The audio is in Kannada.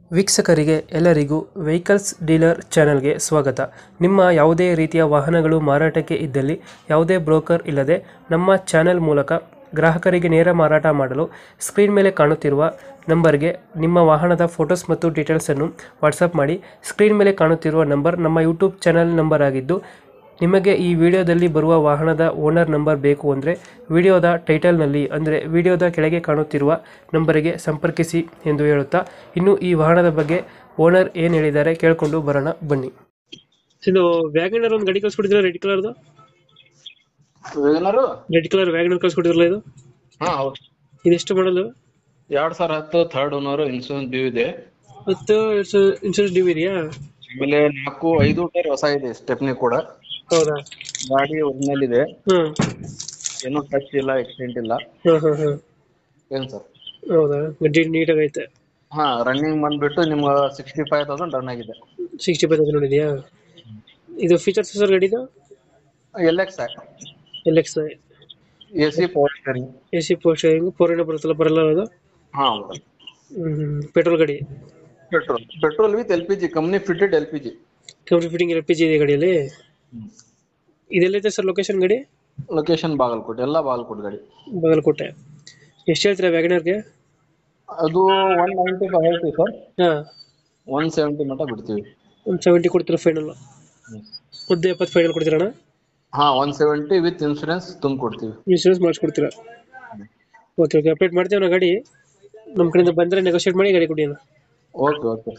ವೀಕ್ಷಕರಿಗೆ ಎಲ್ಲರಿಗೂ ವೆಹಿಕಲ್ಸ್ ಡೀಲರ್ ಚಾನೆಲ್ಗೆ ಸ್ವಾಗತ ನಿಮ್ಮ ಯಾವುದೇ ರೀತಿಯ ವಾಹನಗಳು ಮಾರಾಟಕ್ಕೆ ಇದ್ದಲ್ಲಿ ಯಾವುದೇ ಬ್ರೋಕರ್ ಇಲ್ಲದೆ ನಮ್ಮ ಚಾನೆಲ್ ಮೂಲಕ ಗ್ರಾಹಕರಿಗೆ ನೇರ ಮಾರಾಟ ಮಾಡಲು ಸ್ಕ್ರೀನ್ ಮೇಲೆ ಕಾಣುತ್ತಿರುವ ನಂಬರ್ಗೆ ನಿಮ್ಮ ವಾಹನದ ಫೋಟೋಸ್ ಮತ್ತು ಡೀಟೇಲ್ಸನ್ನು ವಾಟ್ಸಪ್ ಮಾಡಿ ಸ್ಕ್ರೀನ್ ಮೇಲೆ ಕಾಣುತ್ತಿರುವ ನಂಬರ್ ನಮ್ಮ ಯೂಟ್ಯೂಬ್ ಚಾನೆಲ್ ನಂಬರ್ ಆಗಿದ್ದು ನಿಮಗೆ ಈ ವಿಡಿಯೋದಲ್ಲಿ ಬರುವ ವಾಹನದ ಓನರ್ ನಂಬರ್ ಬೇಕು ಅಂದರೆ ವಿಡಿಯೋದ ಟೈಟಲ್ನಲ್ಲಿ ಅಂದರೆ ವಿಡಿಯೋದ ಕೆಳಗೆ ಕಾಣುತ್ತಿರುವ ನಂಬರಿಗೆ ಸಂಪರ್ಕಿಸಿ ಎಂದು ಹೇಳುತ್ತಾ ಇನ್ನು ಈ ವಾಹನದ ಬಗ್ಗೆ ಓನರ್ ಏನು ಹೇಳಿದ್ದಾರೆ ಕೇಳಿಕೊಂಡು ಬರೋಣ ಬನ್ನಿ ಇದು ವ್ಯಾಗನರ್ ಒಂದು ಗಾಡಿ ಕಳ್ಸ್ಕೊಟ್ಟಿದ್ರೆ ರೆಡ್ ಕಲರ್ದು ವೇಗನರು ರೆಡ್ ಕಲರ್ ವ್ಯಾಗನರ್ ಕಳ್ಸ್ಕೊಟ್ಟಿದ್ರಲ್ಲ ಇದು ಹಾ ಹೌದು ಇದೆಷ್ಟು ಮಾಡಲು ಎರಡ್ ಸಾವಿರ ಹತ್ತು ಥರ್ಡ್ ಓನರ್ ಇನ್ಸೂರೆನ್ಸ್ ಡ್ಯೂ ಇದೆ ಮತ್ತು ಇನ್ಶೂರೆನ್ಸ್ ಡ್ಯೂ ಇದೆಯಾ ಆಮೇಲೆ ನಾಲ್ಕು ಐದು ಟೈರ್ ಹೊಸ ಇದೆ ಸ್ಟೆಪ್ನಿ ಕೂಡ ಹೌದಾ ಗಾಡಿ ಒರಿಜಿನಲ್ ಇದೆ ಹಾಂ ಏನು ಟಚ್ ಇಲ್ಲ ಎಕ್ಸಿಡೆಂಟ್ ಇಲ್ಲ ಹಾಂ ಹಾಂ ಹಾಂ ಏನ್ ಸರ್ ಹೌದಾ ಗಡ್ಡಿ ನೀಟಾಗಿ ಐತೆ ಹಾ ರನ್ನಿಂಗ್ ಬಂದ್ಬಿಟ್ಟು ನಿಮ್ಗೆ ಸಿಕ್ಸ್ಟಿ ಫೈವ್ ತೌಸಂಡ್ ರನ್ ಆಗಿದೆ ಸಿಕ್ಸ್ಟಿ ಫೈವ್ ತೌಸಂಡ್ ನೋಡಿದೆಯಾ ಇದು ಫೀಚರ್ಸ್ ಸರ್ ಗಾಡಿದು L X L X A C power steering A C four sharing four hundred ಬರುತ್ತಲ್ಲ ಬರಲ್ಲ ಅದು ಹಾ ಪೆಟ್ರೋಲ್ ಗಾಡಿ petrol petrol with L P G company fitted L P G company fitting L P G ಇದೆ ಗಾಡಿಯಲ್ಲಿ ಇದೆಲ್ಲೈತೆ ಸರ್ ಲೊಕೇಶನ್ ಗಾಡಿ ಲೊಕೇಶನ್ ಬಾಗಲಕೋಟೆ ಎಲ್ಲ ಬಾಗಲಕೋಟೆ ಗಾಡಿ ಬಾಗಲಕೋಟೆ ಎಷ್ಟು ಹೇಳ್ತೀರಾ ವ್ಯಾಗನರ್ಗೆ ಅದು ಒನ್ ನೈಂಟಿ ಫೈವ್ ಹೇಳ್ತೀವಿ ಸರ್ ಹಾಂ ಒನ್ ಸೆವೆಂಟಿ ಮಟ್ಟ ಬಿಡ್ತೀವಿ ಒಂದು ಸೆವೆಂಟಿ ಕೊಡ್ತೀರಾ ಫೈನಲ್ ಒಂದು ಎಪ್ಪತ್ತು ಫೈನಲ್ ಕೊಡ್ತೀರಣ್ಣ ಹಾ ಒನ್ ಸೆವೆಂಟಿ ವಿತ್ ಇನ್ಸೂರೆನ್ಸ್ ತುಂಬ ಕೊಡ್ತೀವಿ ಇನ್ಶೂರೆನ್ಸ್ ಮಾಡಿಸ್ಕೊಡ್ತೀರಾ ಓಕೆ ಓಕೆ ಅಪ್ಡೇಟ್ ಮಾಡ್ತೀವಿ ನಾ ಗಾಡಿ ನಮ್ಮ ಕಡೆಯಿಂದ ಬಂದರೆ ನೆಗೋಷಿಯೇಟ್ ಮಾಡಿ ಗಾಡಿ ಕೊಡಿ ಅಣ್ಣ ಓಕೆ ಓಕೆ